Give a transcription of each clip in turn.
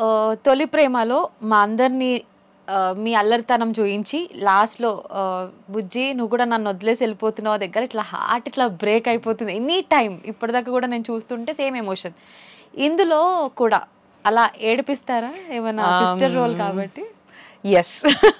ఆ, తొలి ప్రేమలో మా అందరినీ ఆ, మీ అల్లరితనం చూయించి లాస్ట్లో బుజ్జి నువ్వు కూడా నన్ను వదిలేసి వెళ్ళిపోతున్నావు దగ్గర ఇట్లా హార్ట్ ఇట్లా బ్రేక్ అయిపోతుంది ఎనీ టైం ఇప్పటిదాకా కూడా నేను చూస్తుంటే సేమ్ ఎమోషన్ ఇందులో కూడా అలా ఏడిపిస్తారా ఏమైనా సిస్టర్ రోల్ కాబట్టి yes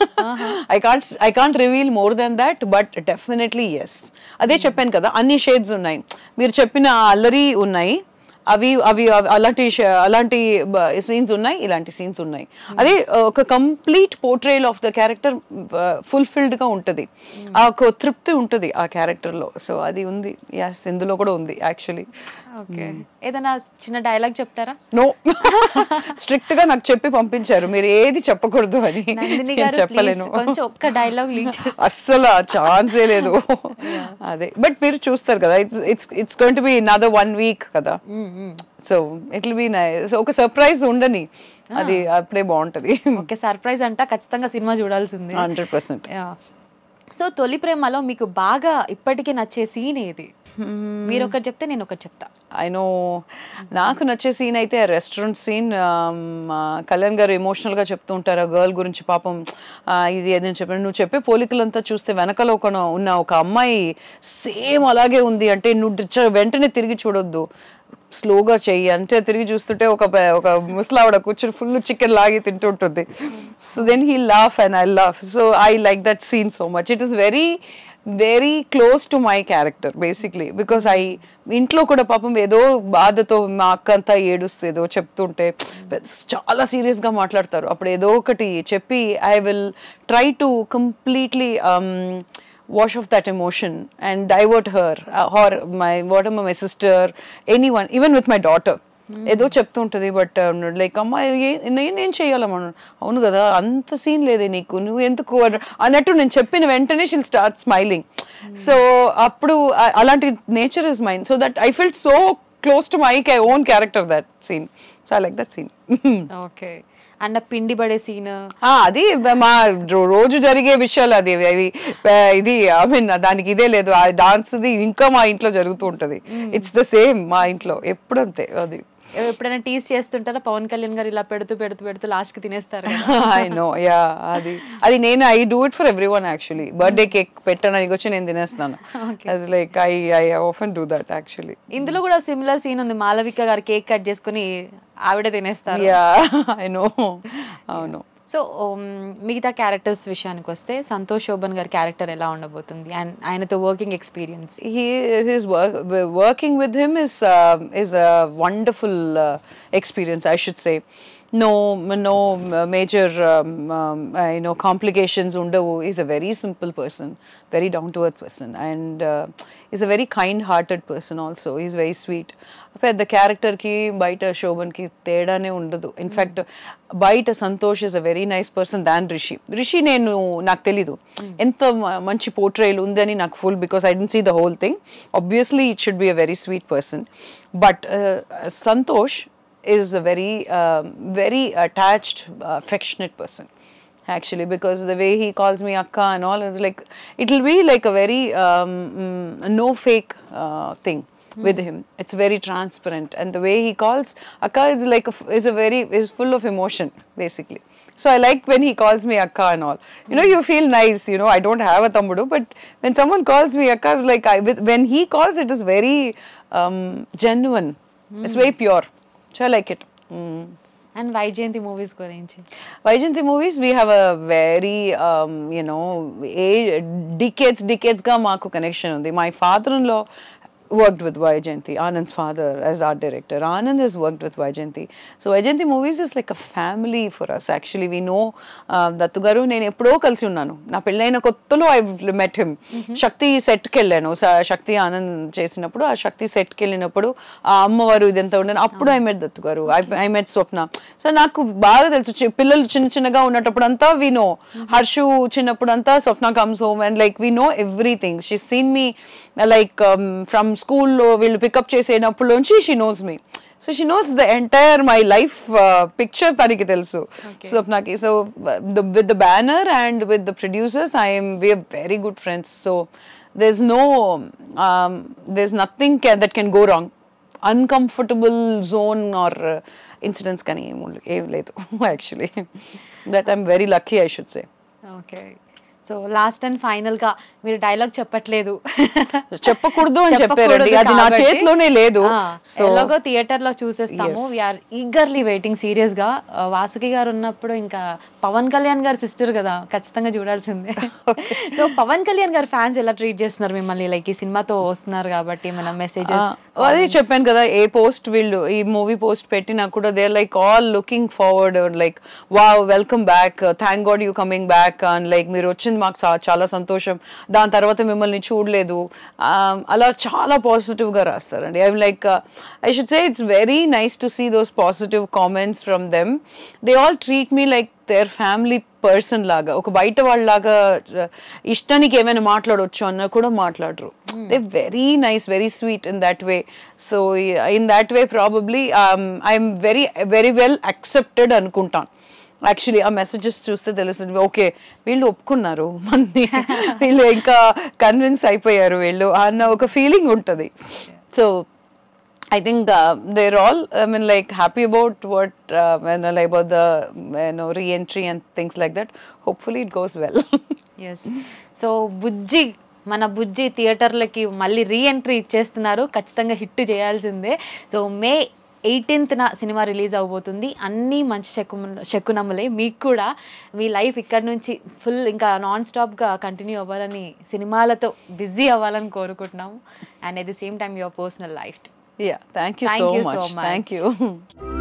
I can't I can't reveal more than that but definitely yes అదే చెప్పాను కదా అన్ని షేడ్స్ ఉన్నాయి మీరు చెప్పిన అల్లరి ఉన్నాయి అవి అవి అవి అలాంటి ష- అలాంటి సీన్స్ ఉన్నాయి ఇలాంటి సీన్స్ ఉన్నాయి అదే ఒక complete portrayal of the character fulfilled గా ఉంటుంది ఆ ఒక తృప్తి ఉంటుంది ఆ క్యారెక్టర్ లో సో అది ఉంది ఎస్ ఇందులో కూడా ఉంది యాక్చువల్లీ ఓకే ఏదైనా చిన్న డైలాగ్ చెప్తారా నో స్ట్రిక్ట్ గా నాకు చెప్పి పంపించారు మీరు ఏది చెప్పకూడదు అని నందిని నేను గారు చెప్పలేను please కొంచెం ఒక్క డైలాగ్ లీక్ అస్సలు ఛాన్సే లేదు అదే బట్ మీరు చూస్తారు కదా it's it's it's going to be another one week కదా so it will be nice ఒక సర్ప్రైజ్ ఉండని అది అప్పుడే బాగుంటది ఓకే సర్ప్రైజ్ అంట ఖచ్చితంగా సినిమా చూడాల్సింది హండ్రెడ్ పర్సెంట్ సో తొలి ప్రేమలో మీకు బాగా ఇప్పటికీ నచ్చే సీన్ ఏది మీరు ఒకటి చెప్తే నేను ఒకటి చెప్తా ఐ నో నాకు నచ్చే సీన్ అయితే రెస్టారెంట్ సీన్ కళ్యాణ్ గారు ఎమోషనల్ గా చెప్తూ ఉంటారు ఆ గర్ల్ గురించి పాపం ఆ, ఇది ఏదని చెప్పాను నువ్వు చెప్పే పోలికలంతా చూస్తే వెనకాల ఒక ఉన్న ఒక అమ్మాయి సేమ్ అలాగే ఉంది అంటే నువ్వు చ- వెంటనే తిరిగి చూడొద్దు స్లోగా చెయ్యి అంటే తిరిగి చూస్తుంటే ఒక పె- ఒక ముసలావిడ కూర్చొని ఫుల్ చికెన్ లాగి తింటుంటుంది so then he laugh and I laugh so I like that scene so much it is very very close to my character basically because I ఇంట్లో కూడా పాపం ఏదో బాధతో మా అక్క అంతా ఏడుస్తూ ఏదో చెప్తుంటే చాలా సీరియస్గా మాట్లాడతారు అప్పుడు ఏదో ఒకటి చెప్పి I will try to completely wash off that emotion and divert her uh, or my whatever my sister anyone even with my daughter ఏదో చెప్తుంటది బట్ లైక్ అమ్మా ఏ- నేనేం చేయాలమ్మా అవును కదా అంత సీన్ లేదే నీకు నువ్వు ఎందుకు అన్న- అన్నట్టు నేను చెప్పిన వెంటనే షిల్ స్టార్ట్ స్మైలింగ్ సో అప్పుడు ఆ- అలాంటి nature is mind so that I felt so close to my own character that scene so I like that scene okay and పిండి పడే సీన్ ఆ, అది మా రో- రోజు జరిగే విషయాలు అది అవి ఆ, ఇది ఐ మీన్ దానికి ఇదే లేదు ఆ డాన్స్ ఇంకా మా ఇంట్లో జరుగుతూ ఉంటది ఇట్స్ ద సేమ్ మా ఇంట్లో ఎప్పుడు అంతే అది ఎప్పుడైనా టీస్ చేస్తుంటారా పవన్ కళ్యాణ్ గారు ఇలా పెడుతూ పెడుతూ పెడుతూ లాస్ట్ కి తినేస్తారు కదా. ఐ నో యా అది అది నేను I do it for everyone actually birthday cake పెట్టడానికి వచ్చి నేను తినేస్తాను అది like I I often do that actually ఇందులో కూడా సిమిలర్ సీన్ ఉంది మాలవిక గారు కేక్ కట్ చేసుకుని ఆవిడ తినేస్తారు యా ఐ నో అవును సో మిగతా క్యారెక్టర్స్ విషయానికి వస్తే సంతోష్ శోభన్ గారి క్యారెక్టర్ ఎలా ఉండబోతుంది అండ్ ఆయనతో working experience he his work w- working with him is uh, is a wonderful uh, experience i should say no no uh, major um, um, uh, you know complications undavu he's a very simple person very down to earth person and uh, he's a very kind hearted person also he's very sweet పెద్ద క్యారెక్టర్కి బయట శోభన్కి తేడానే ఉండదు in fact బయట Santosh is a very nice person than Rishi Rishi నేను నాకు తెలీదు ఎంత మ- మంచి పోర్ట్రేల్ ఉందని నాకు full because I don't see the whole thing obviously it should be a very sweet person but Santosh is a very very attached affectionate person actually because the way he calls me akka and all is like it will be like a very um, mm, no fake uh, thing with him it's very transparent and the way he calls akka is like a, f- is a very is full of emotion basically so i like when he calls me akka and all you know you feel nice you know i don't have a tambudu but when someone calls me akka like I, with, when he calls it is very um, genuine it's very pure so i like it mm. And Vyjayanthi movies గురించి Vaijanti movies, we have a very, um, you know, a, decades, decades ga maaku connection ఉంది. My father-in-law worked with Vaijanti, Anand's father as art director. Anand has worked with Vaijanti. So Vaijanti movies is like a family for us. Actually, we know uh, Dattu గారు నేను ఎప్పుడో కలిసి ఉన్నాను నా పెళ్ళైన కొత్తలో I met him శక్తి సెట్కి వెళ్ళాను స- శక్తి ఆనంద్ చేసినప్పుడు ఆ శక్తి సెట్కి వెళ్ళినప్పుడు ఆ అమ్మవారు ఇదంతా ఉండను అప్పుడు ఐ మెట్ దత్తు గారు ఐ మెట్ స్వప్న సో నాకు బాగా తెలుసు చి- పిల్లలు చిన్న చిన్నగా ఉన్నప్పుడు అంతా వి నో హర్షు చిన్నప్పుడు అంతా Swapna comes home and like we know everything she seen me like from స్కూల్లో వీళ్ళు పికప్ చేసేటప్పుడు నుంచి she knows me so she knows the entire my life picture తనకి తెలుసు స్వప్నకి so with the banner and with the producers I'm we very good friends సో there's no um, there's nothing can, that can go wrong uncomfortable zone or incidents కానీ ఏం ఉండ- ఏం లేదు actually that I'm very lucky I should say okay so last and final గా మీరు dialogue చెప్పట్లేదు చెప్పకూడదు అని చెప్పారండి చెప్పకూడదు అది నా కాబట్టి, చేతిలోనే లేదు ఆ, సో ఎలాగో థియేటర్ లో చూసేస్తాము Yes. We're eagerly waiting serious గా ఆ, వాసుకి గారు ఉన్నప్పుడు ఇంకా పవన్ కళ్యాణ్ గారి సిస్టర్ కదా ఖచ్చితంగా చూడాల్సిందే సో పవన్ కళ్యాణ్ గారి ఫ్యాన్స్ ఎలా ట్రీట్ చేస్తున్నారు మిమ్మల్ని లైక్ ఈ సినిమాతో వస్తున్నారు కాబట్టి మన మెసేజెస్ అదే చెప్పాను కదా ఏ పోస్ట్ వీళ్ళు ఈ మూవీ పోస్ట్ పెట్టినా కూడా they like all looking forward like wow welcome back thank God you coming back and like మీరు వచ్చింది మాకు చా- చాలా సంతోషం దాని తర్వాత మిమ్మల్ని చూడలేదు Um, అలా చాలా పాజిటివ్ గా రాస్తారండి I like I should say it's very nice to see those positive comments from them they all treat me like their family person లాగా ఒక బయట వాళ్ళలాగా uh, ఇష్టానికి ఏమైనా మాట్లాడవచ్చు అన్న కూడా మాట్లాడరు they very nice very sweet in that way so in that way probably I'm very very well accepted అనుకుంటాను యాక్చువల్లీ ఆ మెసేజెస్ చూస్తే తెలుస్తుంది ఓకే వీళ్ళు ఒప్పుకున్నారు మన్ని వీళ్ళు ఇంకా కన్విన్స్ అయిపోయారు వీళ్ళు అన్న ఒక ఫీలింగ్ ఉంటుంది so I think uh, they're all, I mean, like happy about what, uh, you know, like about the, you know, re-entry and things like that. Hopefully it goes well. Yes so Bujji మన బుజ్జి థియేటర్లకి మళ్ళీ reentry ఇచ్చేస్తున్నారు ఖచ్చితంగా hit చేయాల్సిందే so May ఎయిటీన్త్న సినిమా release అవబోతుంది అన్నీ మంచి శకు శకునములే మీకు కూడా మీ లైఫ్ ఇక్కడ నుంచి ఫుల్ ఇంకా నాన్ స్టాప్గా కంటిన్యూ అవ్వాలని సినిమాలతో బిజీ అవ్వాలని కోరుకుంటున్నాము and at the same time your personal life yeah, thank you Thank so you so much. much. Thank you.